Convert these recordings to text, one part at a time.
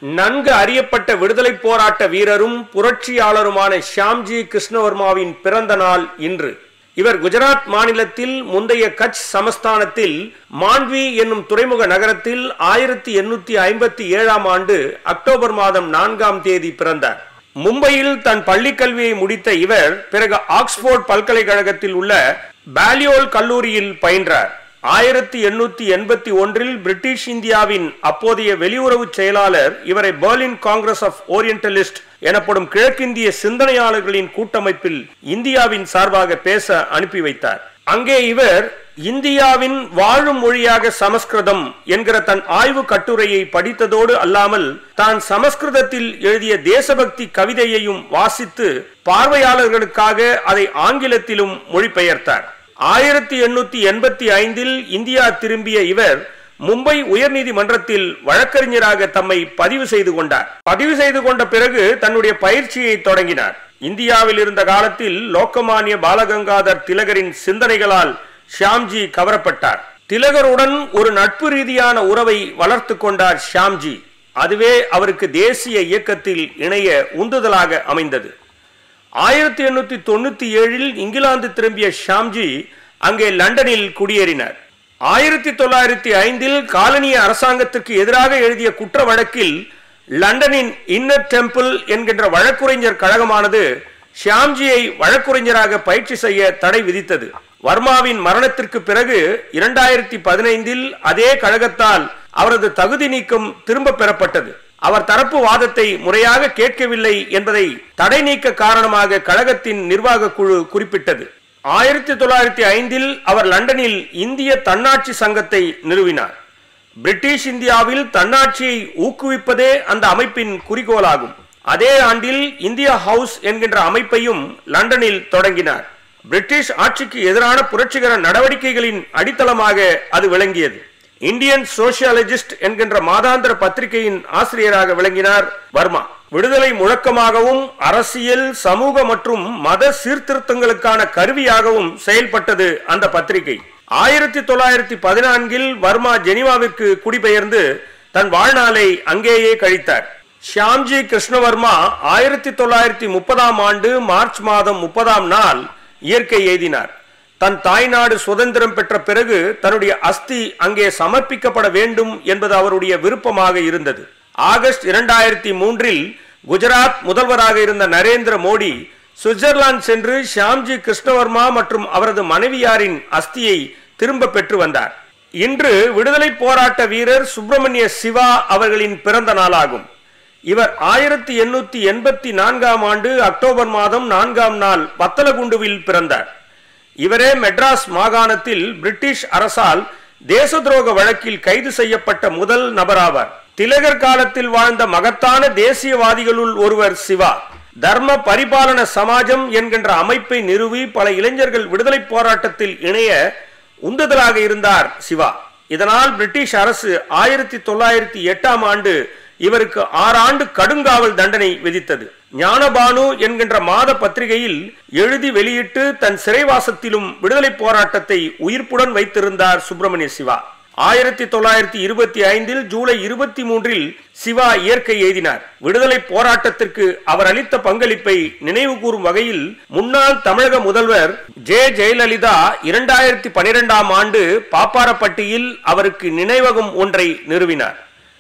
நன்கு அறியப்பட்ட விடுதலை போராட்ட வீரரும் புரட்சியாளருமான ஷியாம்ஜி கிருஷ்ணவர்மாவின் பிறந்த நாள் இன்று இவர் குஜராத் மாநிலத்தில் முந்தைய கட்ச் சமஸ்தானத்தில் மாண்ட்வி என்னும் துறைமுக நகரத்தில் ஆயிரத்தி எண்ணூத்தி ஐம்பத்தி ஏழாம் ஆண்டு அக்டோபர் மாதம் நான்காம் தேதி பிறந்தார் மும்பையில் தன் பள்ளிக் கல்வியை முடித்த இவர் பிறகு ஆக்ஸ்போர்ட் பல்கலைக்கழகத்தில் உள்ள பாலியோல் கல்லூரியில் பயின்றார் ஆயிரத்தி எண்ணூத்தி எண்பத்தி ஒன்றில் பிரிட்டிஷ் இந்தியாவின் அப்போதைய வெளியுறவு செயலாளர் இவரை பெர்லின் காங்கிரஸ் ஆஃப் ஓரியன்டலிஸ்ட் எனப்படும் கிழக்கிந்திய சிந்தனையாளர்களின் கூட்டமைப்பில் இந்தியாவின் சார்பாக பேச அனுப்பி வைத்தார் அங்கே இவர் இந்தியாவின் வாழும் மொழியாக சமஸ்கிருதம் என்கிற தன் ஆய்வு கட்டுரையை படித்ததோடு அல்லாமல் தான் சமஸ்கிருதத்தில் எழுதிய தேசபக்தி கவிதையையும் வாசித்து பார்வையாளர்களுக்காக அதை ஆங்கிலத்திலும் மொழிபெயர்த்தார் ஆயிரத்தி எண்ணூத்தி எண்பத்தி ஐந்தில் இந்தியா திரும்பிய இவர் மும்பை உயர்நீதிமன்றத்தில் வழக்கறிஞராக தம்மை பதிவு செய்து கொண்டார் பதிவு செய்து கொண்ட பிறகு தன்னுடைய பயிற்சியை தொடங்கினார் இந்தியாவில் இருந்த காலத்தில் லோக்கமானிய பாலகங்காதர் திலகரின் சிந்தனைகளால் ஷியாம்ஜி கவரப்பட்டார் திலகருடன் ஒரு நட்பு ரீதியான உறவை வளர்த்து கொண்டார் ஷியாம்ஜி அதுவே அவருக்கு தேசிய இயக்கத்தில் இணைய உந்துதலாக அமைந்தது ஆயிரத்தி எண்ணூத்தி தொண்ணூத்தி ஏழில் இங்கிலாந்து திரும்பிய ஷாம்ஜி அங்கே லண்டனில் குடியேறினார் ஆயிரத்தி தொள்ளாயிரத்தி ஐந்தில் காலனிய அரசாங்கத்திற்கு எதிராக எழுதிய குற்ற வழக்கில் லண்டனின் இன்னர் டெம்பிள் என்கின்ற வழக்குரைஞர் கழகமானது ஷியாம்ஜியை வழக்குரைஞராக பயிற்சி செய்ய தடை விதித்தது வர்மாவின் மரணத்திற்கு பிறகு இரண்டாயிரத்தி பதினைந்தில் அதே கழகத்தால் அவரது தகுதி நீக்கம் திரும்ப பெறப்பட்டது அவர் தரப்பு வாதத்தை முறையாக கேட்கவில்லை என்பதை தடை நீக்க காரணமாக கழகத்தின் நிர்வாக குழு குறிப்பிட்டது ஆயிரத்தி தொள்ளாயிரத்தி ஐந்தில் அவர் லண்டனில் இந்திய தன்னாட்சி சங்கத்தை நிறுவினார் பிரிட்டிஷ் இந்தியாவில் தன்னாட்சியை ஊக்குவிப்பதே அந்த அமைப்பின் குறிக்கோளாகும் அதே ஆண்டில் இந்தியா ஹவுஸ் என்கின்ற அமைப்பையும் லண்டனில் தொடங்கினார் பிரிட்டிஷ் ஆட்சிக்கு எதிரான புரட்சிகர நடவடிக்கைகளின் அடித்தளமாக அது விளங்கியது இந்தியன் சோசியாலஜிஸ்ட் என்கின்ற மாதாந்திர பத்திரிகையின் ஆசிரியராக விளங்கினார் வர்மா விடுதலை முழக்கமாகவும் அரசியல் சமூக மற்றும் மத சீர்திருத்தங்களுக்கான கருவியாகவும் செயல்பட்டது அந்த பத்திரிகை ஆயிரத்தி தொள்ளாயிரத்தி பதினான்கில் வர்மா ஜெனிவாவிற்கு குடிபெயர்ந்து தன் வாழ்நாளை அங்கேயே கழித்தார் ஷியாம்ஜி கிருஷ்ணவர்மா ஆயிரத்தி தொள்ளாயிரத்தி முப்பதாம் ஆண்டு மார்ச் மாதம் முப்பதாம் நாள் இயற்கை எய்தினார் தன் தாய்நாடு சுதந்திரம் பெற்ற பிறகு தன்னுடைய அஸ்தி அங்கே சமர்ப்பிக்கப்பட வேண்டும் என்பது அவருடைய விருப்பமாக இருந்தது ஆகஸ்ட் இரண்டாயிரத்தி மூன்றில் குஜராத் முதல்வராக இருந்த நரேந்திர மோடி சுவிட்சர்லாந்து சென்று ஷியாம்ஜி கிருஷ்ணவர்மா மற்றும் அவரது மனைவியாரின் அஸ்தியை திரும்ப பெற்று வந்தார் இன்று விடுதலை போராட்ட வீரர் சுப்பிரமணிய சிவா அவர்களின் பிறந்த நாளாகும் இவர் ஆயிரத்தி எண்ணூத்தி எண்பத்தி நான்காம் ஆண்டு அக்டோபர் மாதம் நான்காம் நாள் வத்தலகுண்டுவில் பிறந்தார் இவரே மெட்ராஸ் மாகாணத்தில் பிரிட்டிஷ் அரசால் தேச துரோக வழக்கில் கைது செய்யப்பட்ட முதல் நபராவார் திலகர் காலத்தில் வாழ்ந்த மகத்தான தேசியவாதிகளுள் ஒருவர் சிவா தர்ம பரிபாலன சமாஜம் என்கின்ற அமைப்பை நிறுவி பல இளைஞர்கள் விடுதலை போராட்டத்தில் இணைய உந்துதலாக இருந்தார் சிவா இதனால் பிரிட்டிஷ் அரசு ஆயிரத்தி தொள்ளாயிரத்தி எட்டாம் ஆண்டு இவருக்கு ஆறாண்டு கடுங்காவல் தண்டனை விதித்தது ஞானபானு என்கின்ற மாத பத்திரிகையில் எழுதி வெளியிட்டு தன் சிறைவாசத்திலும் விடுதலை போராட்டத்தை உயிர்ப்புடன் வைத்திருந்தார் சுப்பிரமணிய சிவா ஆயிரத்தி தொள்ளாயிரத்தி இருபத்தி ஐந்தில் ஜூலை இருபத்தி மூன்றில் சிவா இயற்கை எய்தினார் விடுதலை போராட்டத்திற்கு அவர் அளித்த பங்களிப்பை நினைவு கூறும் வகையில் முன்னாள் தமிழக முதல்வர் ஜே ஜெயலலிதா இரண்டாயிரத்தி பனிரெண்டாம் ஆண்டு பாப்பாரப்பட்டியில் அவருக்கு நினைவகம் ஒன்றை நிறுவினார்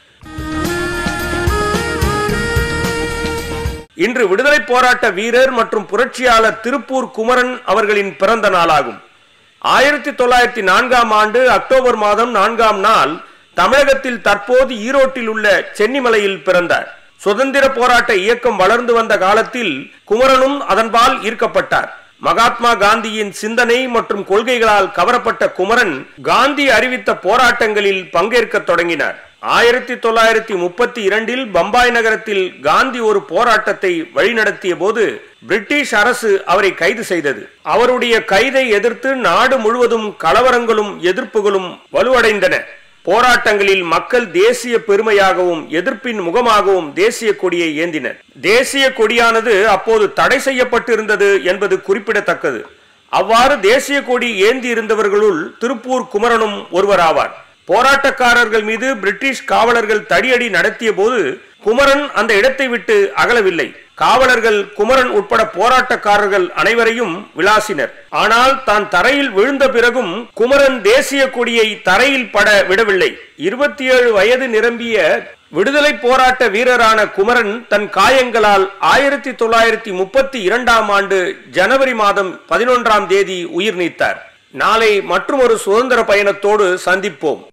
இன்று விடுதலை போராட்ட வீரர் மற்றும் புரட்சியாளர் திருப்பூர் குமரன் அவர்களின் பிறந்த நாளாகும் ஆயிரத்தி தொள்ளாயிரத்தி நான்காம் ஆண்டு அக்டோபர் மாதம் நான்காம் நாள் தமிழகத்தில் தற்போது ஈரோட்டில் உள்ள சென்னிமலையில் பிறந்தார் சுதந்திர போராட்ட இயக்கம் வளர்ந்து வந்த காலத்தில் குமரனும் அதன்பால் ஈர்க்கப்பட்டார் மகாத்மா காந்தியின் சிந்தனை மற்றும் கொள்கைகளால் கவரப்பட்ட குமரன் காந்தி அறிவித்த போராட்டங்களில் பங்கேற்க தொடங்கினார் ஆயிரத்தி தொள்ளாயிரத்தி முப்பத்தி இரண்டில் பம்பாய் நகரத்தில் காந்தி ஒரு போராட்டத்தை வழிநடத்திய போது பிரிட்டிஷ் அரசு அவரை கைது செய்தது அவருடைய கைதை எதிர்த்து நாடு முழுவதும் கலவரங்களும் எதிர்ப்புகளும் வலுவடைந்தன போராட்டங்களில் மக்கள் தேசிய பெருமையாகவும் எதிர்ப்பின் முகமாகவும் தேசிய கொடியை ஏந்தினர் தேசிய கொடியானது அப்போது தடை செய்யப்பட்டிருந்தது என்பது குறிப்பிடத்தக்கது அவ்வாறு தேசிய கொடி ஏந்தி இருந்தவர்களுள் திருப்பூர் குமரனும் ஒருவராவார் போராட்டக்காரர்கள் மீது பிரிட்டிஷ் காவலர்கள் தடியடி நடத்திய போது குமரன் அந்த இடத்தை விட்டு அகலவில்லை காவலர்கள் குமரன் உட்பட போராட்டக்காரர்கள் அனைவரையும் விளாசினர் ஆனால் தான் தரையில் விழுந்த பிறகும் குமரன் தேசிய கொடியை தரையில் பட விடவில்லை இருபத்தி ஏழு வயது நிரம்பிய விடுதலை போராட்ட வீரரான குமரன் தன் காயங்களால் ஆயிரத்தி தொள்ளாயிரத்தி முப்பத்தி இரண்டாம் ஆண்டு ஜனவரி மாதம் பதினொன்றாம் தேதி உயிர் நீத்தார் நாளை மற்றும் ஒரு சுதந்திர பயணத்தோடு சந்திப்போம்